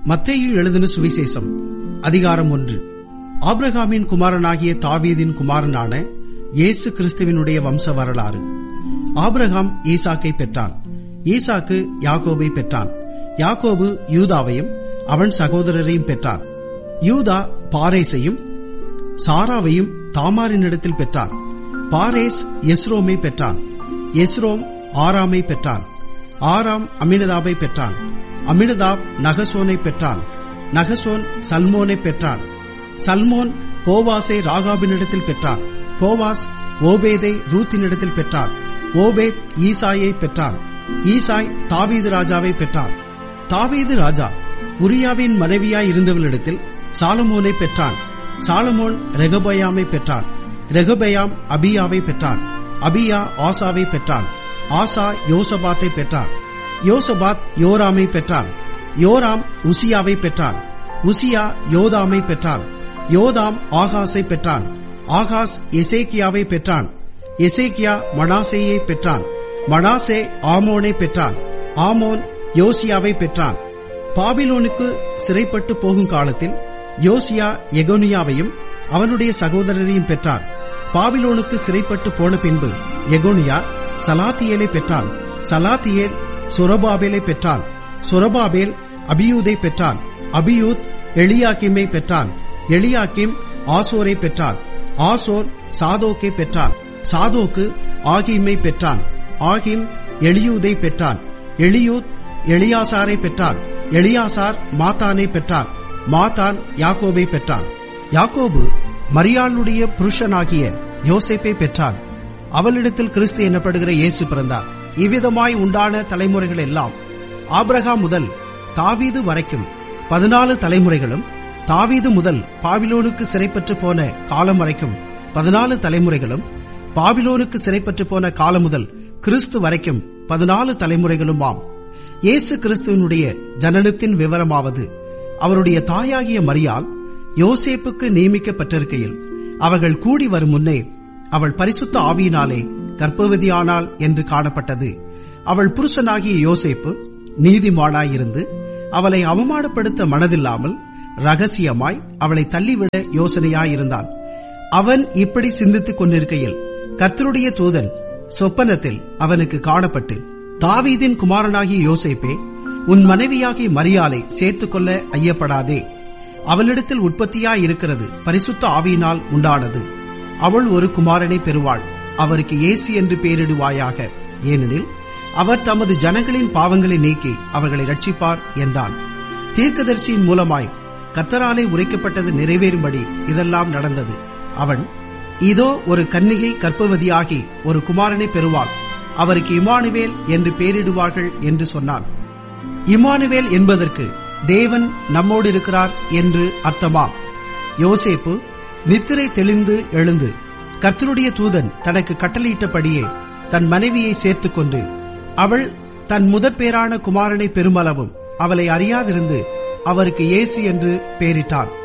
மத்தேயு எழுதின சுவிசேஷம் அதிகாரம் ஒன்று ஆபிரகாமின் குமாரனாகிய தாவீதின் குமாரனான இயேசு கிறிஸ்துவினுடைய வம்ச வரலாறு ஆபிரகாம் ஈசாக்கை பெற்றான் ஈசாக்கு யாக்கோபை பெற்றான் யாக்கோபு யூதாவையும் அவன் சகோதரரையும் பெற்றான் யூதா பாரேசையும் சாராவையும் தாமாரினிடத்தில் பெற்றான் பாரேஸ் எஸ்ரோமை பெற்றான் எஸ்ரோம் ஆராமை பெற்றான் ஆராம் அமினதாபை பெற்றான் அமினதாப் நகசோனை பெற்றான் நகசோன் சல்மோனை பெற்றான் சல்மோன் போவாஸை ராகாபினிடத்தில் பெற்றான் போவாஸ் ஓபேதை ரூத்தினிடத்தில் பெற்றான் ஓபேத் ஈசாயை பெற்றான் ஈசாய் தாவீது ராஜாவை பெற்றான் தாவீது ராஜா உரியாவின் மனைவியாய் இருந்தவளிடத்தில் சாலமோனை பெற்றான் சாலமோன் ரெகபயாமை பெற்றான் ரெகபயாம் அபியாவை பெற்றான் அபியா ஆசாவை பெற்றான் ஆசா யோசபாத்தை பெற்றான் யோசபாத் யோராமை பெற்றான் யோராம் உசியாவை பெற்றான் உசியா யோதாமை பெற்றான் யோதாம் ஆகாஸை பெற்றான் ஆகாஸ் எசேக்கியாவை பெற்றான் எசேக்கியா மனாசேயை பெற்றான் மனாசே ஆமோனை பெற்றான் ஆமோன் யோசியாவை பெற்றான் பாபிலோனுக்கு சிறைப்பட்டு போகும் காலத்தில் யோசியா எகோனியாவையும் அவனுடைய சகோதரரையும் பெற்றான் பாபிலோனுக்கு சிறைப்பட்டு போன பின்பு எகோனியா சலாத்தியேலை பெற்றான் சலாத்தியேல் சொரபாபேலை பெற்றான் சொரபாபேல் அபியூதை பெற்றான் அபியூத் எளியாக்கிமை பெற்றான் எளியாக்கிம் ஆசோரை பெற்றான் ஆசோர் சாதோக்கை பெற்றான் சாதோக்கு ஆகிமை பெற்றான் ஆகிம் எளியூதை பெற்றான் எளியூத் எளியாசாரை பெற்றான் எளியாசார் மாத்தானை பெற்றான் மாத்தான் யாக்கோபை பெற்றான் யாக்கோபு மரியாளுடைய புருஷனாகிய யோசேப்பை பெற்றான் அவளிடத்தில் கிறிஸ்து எனப்படுகிற இயேசு பிறந்தார் இவ்விதமாய் உண்டான தலைமுறைகள் எல்லாம் ஆபிரகாம் முதல் தாவீது வரைக்கும் பதினாலு தலைமுறைகளும் தாவீது முதல் பாபிலோனுக்கு சிறைப்பட்டு போன காலம் வரைக்கும் பதினாலு தலைமுறைகளும் பாபிலோனுக்கு சிறைப்பட்டு போன காலம் முதல் கிறிஸ்து வரைக்கும் பதினாலு தலைமுறைகளுமாம் இயேசு கிறிஸ்துவனுடைய ஜனனத்தின் விவரமாவது அவருடைய தாயாகிய மரியால் யோசேப்புக்கு நியமிக்கப்பட்டிருக்கையில் அவர்கள் கூடி வரும் முன்னே அவள் பரிசுத்த ஆவியினாலே கர்ப்பவதியானாள் என்று காணப்பட்டது அவள் புருஷனாகிய யோசேப்பு நீதிமானாயிருந்து அவளை அவமானப்படுத்த மனதில்லாமல் ரகசியமாய் அவளை தள்ளிவிட யோசனையாயிருந்தான் அவன் இப்படி சிந்தித்துக் கொண்டிருக்கையில் கர்த்தருடைய தூதன் சொப்பனத்தில் அவனுக்கு காணப்பட்டு தாவீதின் குமாரனாகிய யோசேப்பே உன் மனைவியாகிய மரியாலை சேர்த்துக்கொள்ள ஐயப்படாதே அவளிடத்தில் உற்பத்தியாயிருக்கிறது பரிசுத்த ஆவியினால் உண்டானது அவள் ஒரு குமாரனை பெறுவாள் அவருக்கு இயேசு என்று பெயரிடுவாயாக ஏனெனில் அவர் தமது ஜனங்களின் பாவங்களை நீக்கி அவர்களை ரட்சிப்பார் என்றான் தீர்க்கதரிசியின் மூலமாய் கத்தராலே உரைக்கப்பட்டது நிறைவேறும்படி இதெல்லாம் நடந்தது அவன் இதோ ஒரு கன்னிகை கர்ப்பவதியாகி ஒரு குமாரனை பெறுவாள் அவருக்கு இமானுவேல் என்று பெயரிடுவார்கள் என்று சொன்னான் இமானுவேல் என்பதற்கு தேவன் நம்மோடு இருக்கிறார் என்று அர்த்தமாம் யோசேப்பு நித்திரை தெளிந்து எழுந்து கர்த்தருடைய தூதன் தனக்கு கட்டளையிட்டபடியே தன் மனைவியை சேர்த்துக்கொண்டு அவள் தன் முதற் பேரான குமாரனை பெருமளவும் அவளை அறியாதிருந்து அவருக்கு இயேசு என்று பெயரிட்டான்